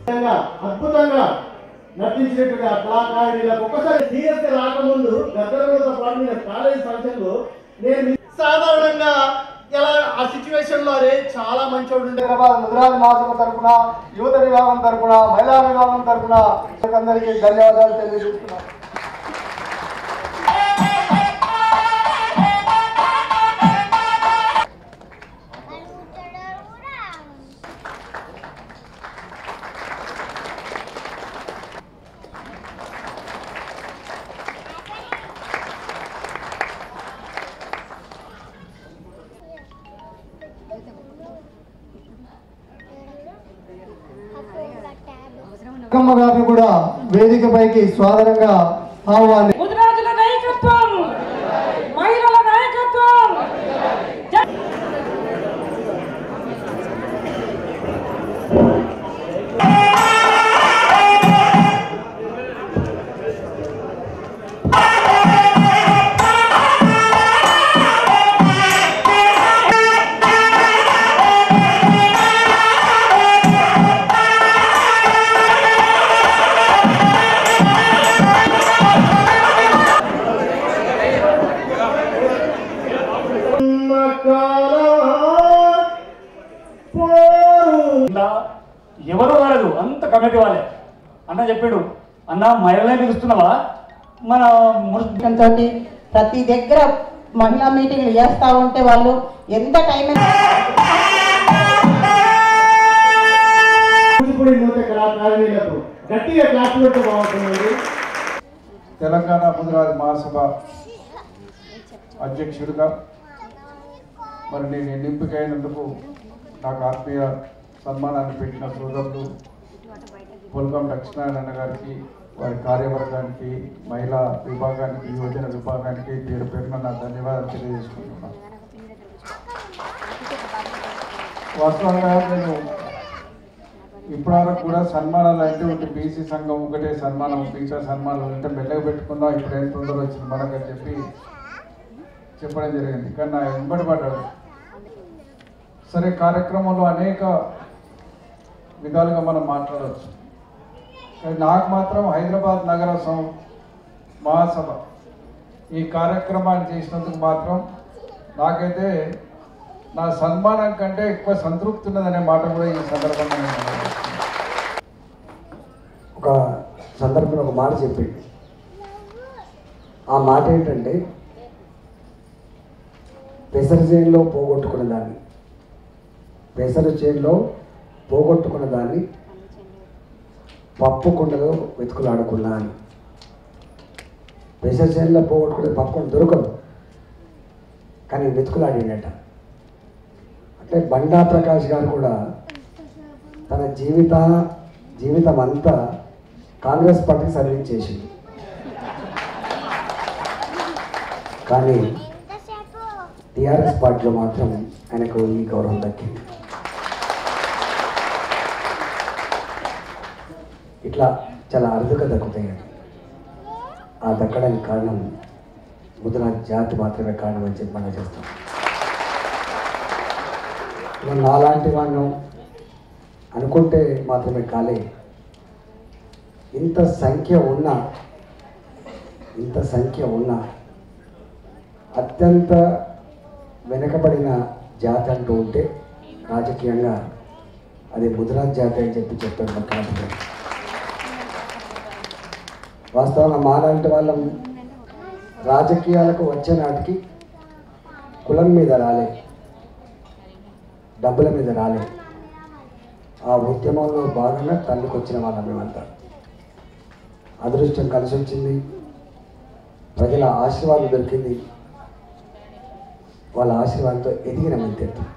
విధంగా అద్భుతంగా నటించినటువంటి ఆ కళాకారులకు ఒక్కసారి సీరియస్ గా రాకముందు గద్దరతో పాటు నేను కాలేజ్ ఫంక్షన్ లో నేను మీ- సాధారణంగా ఇలా ఆ సిచ్యువేషన్ లో అరే చాలా మంచోడు ఉండే హైదరాబాద్ ముద్రాజ్ మహాసభ తరపున యువత విభాగం తరపున మహిళా విభాగం తరపున అందరికీ ధన్యవాదాలు తెలియజేస్తున్నాను అక్కమ్మ గారిని కూడా వేదికపైకి స్వాగతంగా ఆహ్వాని ముదిరాజుల నాయకత్వం మహిళల నాయకత్వం జై- ఇలా ఎవరు రాలేదు అంత కమిటీ వాళ్ళే అన్న చెప్పాడు అన్న మహిళలే పిలుస్తున్నావా మన మురు- తోటి ప్రతి దగ్గర మహిళా మీటింగ్లు చేస్తా ఉంటే వాళ్ళు ఎంత టైం కూచిపూడి నృత్య కళాకారులకు గట్టిగా క్లాస్ పెడితే బాగుంటుంది తెలంగాణ ముద్రాజ్ మహాసభ అధ్యక్షుడిగా మరి నేను ఎన్నికైనందుకు నాకు ఆత్మీయ సన్మానాన్ని పెట్టిన సోదరులు పుల్కం లక్ష్మీనారాయణ గారికి వారి కార్యవర్గానికి మహిళా విభాగానికి యువజన విభాగానికి పేరు పేరున నా ధన్యవాదాలు తెలియజేసుకుంటున్నాను వాస్తవంగా నేను ఇప్పటివరకు కూడా సన్మానాలు అంటే ఒకటి బీసీ సంఘం ఒకటే సన్మానం బీసీ సన్మానాలు అంటే మెల్లగా పెట్టుకుందాం ఇప్పుడు ఏం తొందర వచ్చింది మనకని చెప్పి చెప్పడం జరిగింది కానీ నా వెంబడి పడ్డాడు సరే కార్యక్రమంలో అనేక విధాలుగా మనం మాట్లాడవచ్చు కానీ నాకు మాత్రం హైదరాబాద్ నగర సం మహాసభ ఈ కార్యక్రమాన్ని చేసినందుకు మాత్రం నాకైతే నా సన్మానం కంటే ఎక్కువ సంతృప్తి ఉన్నదనే మాట కూడా ఈ సందర్భంగా నేను తెలియజేస్తున్నాను. ఒక సందర్భంలో ఒక మాట చెప్పిండు ఆ మాట ఏంటంటే పెసర చేనులో పోగొట్టుకున్న దాన్ని పెసర చేనులో పోగొట్టుకున్న దాన్ని పప్పు కుండలో వెతుకులాడుకున్నా అని పెసర చేనులో పోగొట్టుకునే పప్పు కుండ దొరకదు కానీ వెతుకులాడిండట అంటే బండా ప్రకాష్ గారు కూడా తన జీవిత జీవితం అంతా కాంగ్రెస్ పార్టీకి సర్వీస్ చేసింది కానీ టీఆర్ఎస్ పార్టీలో మాత్రం ఆయనకు ఈ గౌరవం దక్కింది ఇట్లా చాలా అరుదుగా దక్కుతాయి అవి. ఆ దక్కడానికి కారణం ముద్ర జాతి మాత్రమే కారణం అని చెప్పి మనం చేస్తాం ఇలా నాలాంటి వాడిని అనుకుంటే మాత్రమే కాలే ఇంత సంఖ్య ఉన్న ఇంత సంఖ్య ఉన్న అత్యంత వెనుకబడిన జాతి అంటూ ఉంటే రాజకీయంగా అది ముద్రాజ్ జాతి అని చెప్పి చెప్పారు మా కాదు వాస్తవంగా మాలాంటి వాళ్ళం రాజకీయాలకు వచ్చే నాటికి కులం మీద రాలే డబ్బుల మీద రాలే ఆ ఉద్యమంలో భాగంగా తల్లికి వచ్చిన వాళ్ళం మేమంతా అదృష్టం కలిసి వచ్చింది ప్రజల ఆశీర్వాదం దొరికింది వాళ్ళ ఆశీర్వాదంతో ఎదిగిన మంతెత్తు